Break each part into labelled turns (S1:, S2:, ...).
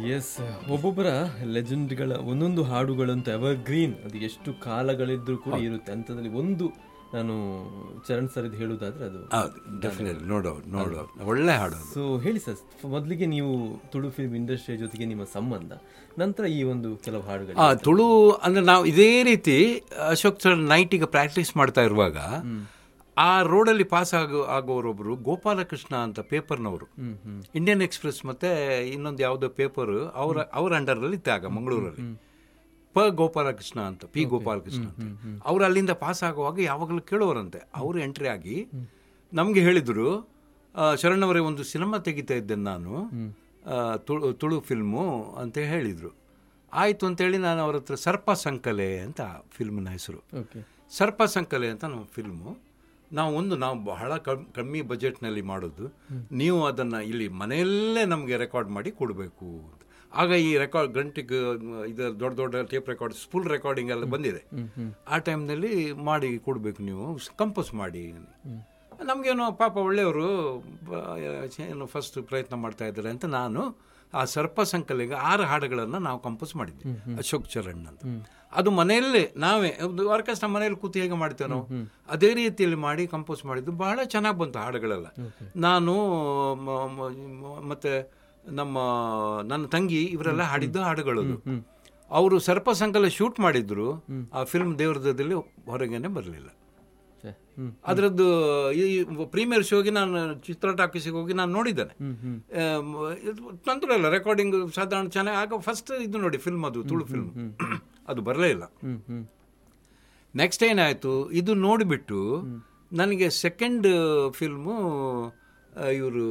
S1: S ಒಬ್ಬೊಬ್ಬರ ಲೆಜೆಂಡ್ಗಳ ಒಂದೊಂದು ಹಾಡುಗಳಂತೂ ever green ಅದು ಎಷ್ಟು ಕಾಲಗಳಿದ್ರೂ ಕೂಡ ಇರುತ್ತೆ ಅಂಥದ್ರಲ್ಲಿ ಒಂದು ನಾನು ಚರಣ್ ಸರಿದ್ ಹೇಳುವುದಾದ್ರೆ ಅದು
S2: ಹೌದು ಡೆಫಿನೆಟ್ಲಿ ನೋಡೋ ನೋಡೋ ಒಳ್ಳೆ ಹಾಡು ಅದು
S1: ಸೊ ಹೇಳಿ ಸರ್ ಮೊದಲಿಗೆ ನೀವು ತುಳು ಫಿಲ್ಮ್ ಇಂಡಸ್ಟ್ರಿಯ ಜೊತೆಗೆ ನಿಮ್ಮ ಸಂಬಂಧ ನಂತರ ಈ ಒಂದು ಕೆಲವು ಹಾಡುಗಳು
S2: ಆ ತುಳು ಅಂದ್ರೆ ನಾವು ಇದೇ ರೀತಿ ಅಶೋಕ್ ಸರ್ ನೈಟಿಗೆ ಪ್ರಾಕ್ಟೀಸ್ ಮಾಡ್ತಾ ಇರುವಾಗ ಆ ರೋಡಲ್ಲಿ ಪಾಸ್ ಆಗೋ ಆಗೋರೊಬ್ರು ಗೋಪಾಲಕೃಷ್ಣ ಅಂತ ಪೇಪರ್ನವರು ಇಂಡಿಯನ್ ಎಕ್ಸ್ಪ್ರೆಸ್ ಮತ್ತೆ ಇನ್ನೊಂದು ಯಾವುದೋ ಪೇಪರ್ ಅವರ ಅವ್ರ ಅಂಡರಲ್ಲಿ ಇತ್ತಾಗ ಮಂಗಳೂರಲ್ಲಿ ಪ ಗೋಪಾಲಕೃಷ್ಣ ಅಂತ ಪಿ ಗೋಪಾಲಕೃಷ್ಣ ಅಂತ ಅವ್ರು ಅಲ್ಲಿಂದ ಪಾಸ್ ಆಗುವಾಗ ಯಾವಾಗಲೂ ಕೇಳೋರಂತೆ ಅವರು ಎಂಟ್ರಿ ಆಗಿ ನಮಗೆ ಹೇಳಿದ್ರು ಆ, ಶರಣವರೇ ಒಂದು ಸಿನಿಮಾ ತೆಗಿತಾ ಇದ್ದೇನೆ ನಾನು ಆ, ತುಳು ತುಳು ಫಿಲ್ಮು ಅಂತ ಹೇಳಿದರು ಆಯಿತು ಅಂತೇಳಿ ನಾನು ಅವ್ರ ಹತ್ರ ಸರ್ಪ ಸಂಕಲೆ ಅಂತ ಫಿಲ್ಮಿನ ಹೆಸರು
S1: ಓಕೆ
S2: ಸರ್ಪ ಸಂಕಲೆ ಅಂತ ನಮ್ಮ ಫಿಲ್ಮು ನಾವು ಒಂದು ನಾವು ಬಹಳ ಕಮ್- ಕಮ್ಮಿ ಬಜೆಟ್ನಲ್ಲಿ ಮಾಡೋದು ನೀವು ಅದನ್ನು ಇಲ್ಲಿ ಮನೆಯಲ್ಲೇ ನಮಗೆ ರೆಕಾರ್ಡ್ ಮಾಡಿ ಕೊಡಬೇಕು ಅಂತ ಆಗ ಈ ರೆಕಾರ್ಡ್ ಗಂಟೆಗೆ ಇದು ದೊಡ್ಡ ದೊಡ್ಡ ಟೇಪ್ ರೆಕಾರ್ಡ್ ಫುಲ್ ರೆಕಾರ್ಡಿಂಗ್ ಎಲ್ಲ ಬಂದಿದೆ ಆ ಟೈಮ್ನಲ್ಲಿ ಮಾಡಿ ಕೊಡಬೇಕು ನೀವು ಕಂಪೋಸ್ ಮಾಡಿ ನಮಗೇನು ಪಾಪ ಒಳ್ಳೆಯವರು ಬ- ಏನು ಫಸ್ಟ್ ಪ್ರಯತ್ನ ಮಾಡ್ತಾ ಇದ್ದಾರೆ ಅಂತ ನಾನು ಆ ಸರ್ಪ ಸಂಕಲೆಗೆ ಆರು ಹಾಡುಗಳನ್ನು ನಾವು ಕಂಪೋಸ್ ಮಾಡಿದ್ವಿ ಅಶೋಕ್ ಚರಣ್ ಅಂತ ಅದು ಮನೆಯಲ್ಲೇ ನಾವೇ ಒಂದು ಆರ್ಕೆಸ್ಟ್ರಾ ಮನೆಯಲ್ಲಿ ಕೂತು ಹೇಗೆ ಮಾಡ್ತೇವೆ ನಾವು ಅದೇ ರೀತಿಯಲ್ಲಿ ಮಾಡಿ ಕಂಪೋಸ್ ಮಾಡಿದ್ದು ಬಹಳ ಚೆನ್ನಾಗಿ ಬಂತು ಹಾಡುಗಳೆಲ್ಲ ನಾನು ಮ- ಮ- ಮ- ಮತ್ತೆ ನಮ್ಮ ನನ್ನ ತಂಗಿ ಇವರೆಲ್ಲ ಹಾಡಿದ್ದು ಹಾಡುಗಳು ಅವರು ಸರ್ಪ ಸಂಕಲ ಶೂಟ್ ಮಾಡಿದ್ರು ಆ ಫಿಲ್ಮ್ ದೇವ್ರದಲ್ಲಿ ಹೊರಗೇನೆ ಬರಲಿಲ್ಲ
S1: ಹ್ಮ್
S2: ಅದರದ್ದು ಈ ಪ್ರೀಮಿಯರ್ ಶೋಗೆ ನಾನು ಚಿತ್ರ ಟಾಕೀಸಿಗೆ ಹೋಗಿ ನಾನು ನೋಡಿದ್ದೇನೆ ಆಮ್, ಇದು ತೊಂದರೆ ಇಲ್ಲ ರೆಕಾರ್ಡಿಂಗ್ ಸಾಧಾರಣ ಚೆನ್ನಾಗಿ ಆಗ ಫಸ್ಟ್ ಇದು ನೋಡಿ ಫಿಲ್ಮ್ ಅದು ತುಳು ಫಿಲ್ಮ್ ಅದು ಬರಲೇ ಇಲ್ಲ
S1: ಹ್ಮ್ ಹ್ಮ್
S2: ನೆಕ್ಸ್ಟ್ ಏನಾಯಿತು ಇದು ನೋಡಿಬಿಟ್ಟು ನನಗೆ ಸೆಕೆಂಡ್ ಫಿಲ್ಮು ಇವರು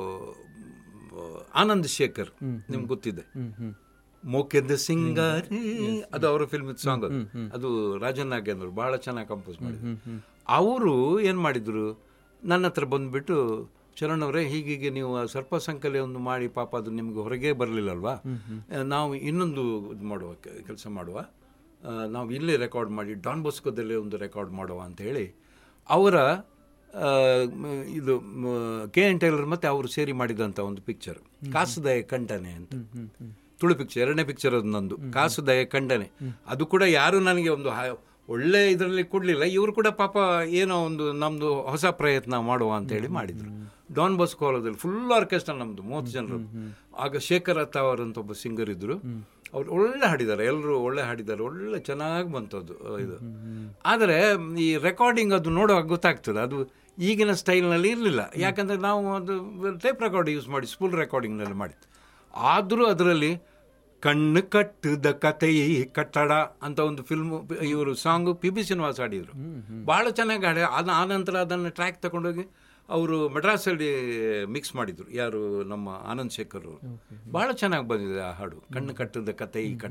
S2: ಆನಂದ್ ಶೇಖರ್ ನಿಮ್ಗೆ ಗೊತ್ತಿದೆ
S1: ಹ್ಮ್ ಹ್ಮ್
S2: ಮೋಕೆದ ಸಿಂಗಾರಿ ಅದು ಅವರ ಫಿಲ್ಮ್ ಸಾಂಗ್ ಅದು ಅದು ರಾಜನ್ ನಾಗೇಂದ್ರ ಬಹಳ ಚೆನ್ನಾಗಿ ಕಂಪೋಸ್ ಮಾಡಿದ್ರು ಅವರು ಏನು ಮಾಡಿದ್ರು ನನ್ನ ಹತ್ರ ಬಂದ್ಬಿಟ್ಟು ಶರಣ್ ಅವರೇ ಹೀಗೀಗೆ ನೀವು ಆ ಸರ್ಪ ಸಂಕಲೆ ಒಂದು ಮಾಡಿ ಪಾಪ ಅದು ನಿಮ್ಗೆ ಹೊರಗೆ ಬರಲಿಲ್ಲಲ್ವಾ ನಾವು ಇನ್ನೊಂದು ಇದು ಮಾಡುವ ಕೆಲಸ ಮಾಡುವ ಆ, ನಾವು ಇಲ್ಲೇ ರೆಕಾರ್ಡ್ ಮಾಡಿ ಡಾನ್ ಬೊಸ್ಕೋದಲ್ಲೇ ಒಂದು ರೆಕಾರ್ಡ್ ಮಾಡುವ ಅಂತ ಹೇಳಿ ಅವರ ಆ, ಮ್, ಇದು ಕೆ ಎನ್ ಟೈಲರ್ ಮತ್ತೆ ಅವರು ಸೇರಿ ಮಾಡಿದಂಥ ಒಂದು ಪಿಕ್ಚರ್ ಕಾಸುದಯ ಕಂಟನೆ ಅಂತ ತುಳು ಪಿಕ್ಚರ್ ಎರಡನೇ ಪಿಕ್ಚರ್ ಅದು ನಂದು ಕಾಸು ದಯ ಖಂಡನೆ ಅದು ಕೂಡ ಯಾರು ನನಗೆ ಒಂದು ಹ- ಒಳ್ಳೆ ಇದರಲ್ಲಿ ಕೊಡಲಿಲ್ಲ ಇವರು ಕೂಡ ಪಾಪ ಏನೋ ಒಂದು ನಮ್ಮದು ಹೊಸ ಪ್ರಯತ್ನ ಮಾಡುವ ಅಂತ ಹೇಳಿ ಮಾಡಿದರು ಡಾನ್ ಬಾಸ್ಕೋ ಹಾಲದಲ್ಲಿ ಫುಲ್ ಆರ್ಕೆಸ್ಟ್ರಾ ನಮ್ಮದು ಮೂವತ್ತು ಜನರು ಆಗ ಶೇಖರ್ ಅತ್ತಾವರ್ ಅಂತ ಒಬ್ಬ ಸಿಂಗರ್ ಇದ್ದರು ಅವ್ರು ಒಳ್ಳೆ ಹಾಡಿದ್ದಾರೆ ಎಲ್ಲರೂ ಒಳ್ಳೆ ಹಾಡಿದ್ದಾರೆ ಒಳ್ಳೆ ಚೆನ್ನಾಗಿ ಬಂತದ್ದು ಆ, ಇದು ಆದರೆ ಈ ರೆಕಾರ್ಡಿಂಗ್ ಅದು ನೋಡುವಾಗ ಗೊತ್ತಾಗ್ತದೆ ಅದು ಈಗಿನ ಸ್ಟೈಲ್ನಲ್ಲಿ ಇರಲಿಲ್ಲ ಯಾಕಂದರೆ ನಾವು ಅದು ಟೇಪ್ ರೆಕಾರ್ಡ್ ಯೂಸ್ ಮಾಡಿ ಸ್ಪೂಲ್ ರೆಕಾರ್ಡಿಂಗ್ನಲ್ಲಿ ಮಾಡಿದ್ದು ಆದರೂ ಅದರಲ್ಲಿ ಕಣ್ಣು ಕಟ್ಟದ ಕಥೆಯೇ ಕಟ್ಟಡ ಅಂತ ಒಂದು ಫಿಲ್ಮ್ ಇವರು ಸಾಂಗ್ ಪಿ ಬಿ ಶ್ರೀನಿವಾಸ್ ಹಾಡಿದರು ಭಾಳ ಚೆನ್ನಾಗಿ ಹಾಡಿ ಅದ ಆನಂತರ ಅದನ್ನು ಟ್ರ್ಯಾಕ್ ತಗೊಂಡೋಗಿ ಅವರು ಮೆಡ್ರಾಸಲ್ಲಿ ಮಿಕ್ಸ್ ಮಾಡಿದರು ಯಾರು ನಮ್ಮ ಆನಂದ್ ಶೇಖರ್ ಅವರು ಭಾಳ ಚೆನ್ನಾಗಿ ಬಂದಿದೆ ಆ ಹಾಡು ಕಣ್ಣು ಕಟ್ಟದ ಕಥೆ ಈ